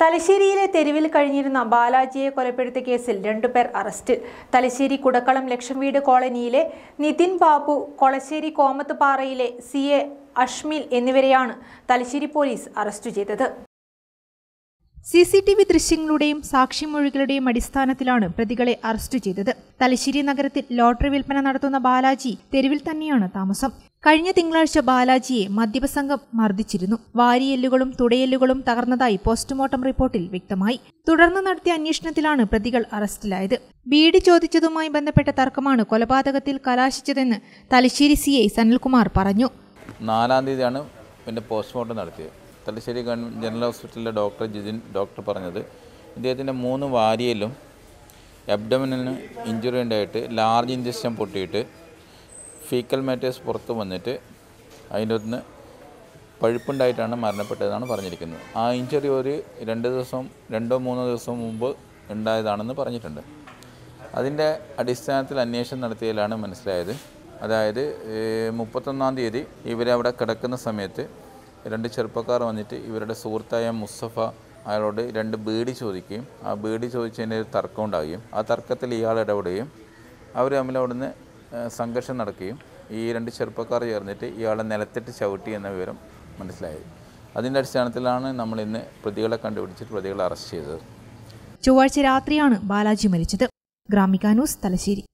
തലശ്ശേരിയിലെ തെരുവിൽ കഴിഞ്ഞിരുന്ന ബാലാജിയെ കൊലപ്പെടുത്തിയ കേസിൽ രണ്ടുപേർ അറസ്റ്റിൽ തലശ്ശേരി കുടക്കളം ലക്ഷം വീട് കോളനിയിലെ നിതിൻ ബാബു കൊളശ്ശേരി കോമത്തുപാറയിലെ സി എ അഷ്മിൽ എന്നിവരെയാണ് തലശ്ശേരി പോലീസ് അറസ്റ്റ് ചെയ്തത് സി സി ടി വി ദൃശ്യങ്ങളുടെയും സാക്ഷിമൊഴികളുടെയും അടിസ്ഥാനത്തിലാണ് പ്രതികളെ അറസ്റ്റ് ചെയ്തത് തലശ്ശേരി നഗരത്തിൽ ലോട്ടറി വിൽപ്പന നടത്തുന്ന ബാലാജി തെരുവിൽ തന്നെയാണ് താമസം കഴിഞ്ഞ തിങ്കളാഴ്ച ബാലാജിയെ മദ്യപസംഘം മർദ്ദിച്ചിരുന്നു വാരിയെല്ലുകളും തുടയെല്ലുകളും തകർന്നതായി പോസ്റ്റ്മോർട്ടം റിപ്പോർട്ടിൽ വ്യക്തമായി തുടർന്ന് നടത്തിയ അന്വേഷണത്തിലാണ് പ്രതികൾ അറസ്റ്റിലായത് ബീഡി ചോദിച്ചതുമായി ബന്ധപ്പെട്ട തർക്കമാണ് കൊലപാതകത്തിൽ കലാശിച്ചതെന്ന് തലശ്ശേരി സി ഐ സനൽകുമാർ പറഞ്ഞു നാലാം തീയതിയാണ് പിന്നെ പോസ്റ്റ്മോർട്ടം നടത്തിയത് തലശ്ശേരി ഗവൺമെൻറ് ജനറൽ ഹോസ്പിറ്റലിലെ ഡോക്ടർ ജിതിൻ ഡോക്ടർ പറഞ്ഞത് ഇദ്ദേഹത്തിൻ്റെ മൂന്ന് വാരിയലും അബ്ഡമിനലിന് ഇഞ്ചുറി ഉണ്ടായിട്ട് ലാർജ് ഇഞ്ചക്ഷൻ പൊട്ടിയിട്ട് ഫീക്കൽ മാറ്റേഴ്സ് പുറത്ത് വന്നിട്ട് അതിൻ്റെ ഒന്ന് പഴുപ്പുണ്ടായിട്ടാണ് മരണപ്പെട്ടതെന്നാണ് പറഞ്ഞിരിക്കുന്നത് ആ ഇഞ്ചുറി ഒരു രണ്ട് ദിവസം രണ്ടോ മൂന്നോ ദിവസം മുമ്പ് ഉണ്ടായതാണെന്ന് പറഞ്ഞിട്ടുണ്ട് അതിൻ്റെ അടിസ്ഥാനത്തിൽ അന്വേഷണം നടത്തിയതിലാണ് മനസ്സിലായത് അതായത് ഏഹ്, മുപ്പത്തൊന്നാം തീയതി ഇവരവിടെ കിടക്കുന്ന സമയത്ത് രണ്ട് ചെറുപ്പക്കാർ വന്നിട്ട് ഇവരുടെ സുഹൃത്തായ മുസ്തഫ അയാളോട് രണ്ട് ബീഡി ചോദിക്കുകയും ആ ബീഡി ചോദിച്ചതിൻ്റെ ഒരു തർക്കം ഉണ്ടാവുകയും ആ തർക്കത്തിൽ ഇയാൾ ഇടപെടുകയും അവർ തമ്മിൽ അവിടുന്ന് ഏഹ്, സംഘർഷം നടക്കുകയും ഈ രണ്ട് ചെറുപ്പക്കാർ ചേർന്നിട്ട് ഇയാളെ നിലത്തിട്ട് ചവിട്ടി എന്ന വിവരം മനസ്സിലായത് അതിൻ്റെ അടിസ്ഥാനത്തിലാണ് നമ്മൾ ഇന്ന് പ്രതികളെ കണ്ടുപിടിച്ചിട്ട് പ്രതികളെ അറസ്റ്റ് ചെയ്തത് ചൊവ്വാഴ്ച രാത്രിയാണ് ബാലാജി മരിച്ചത് ഗ്രാമിക ന്യൂസ് തലശ്ശേരി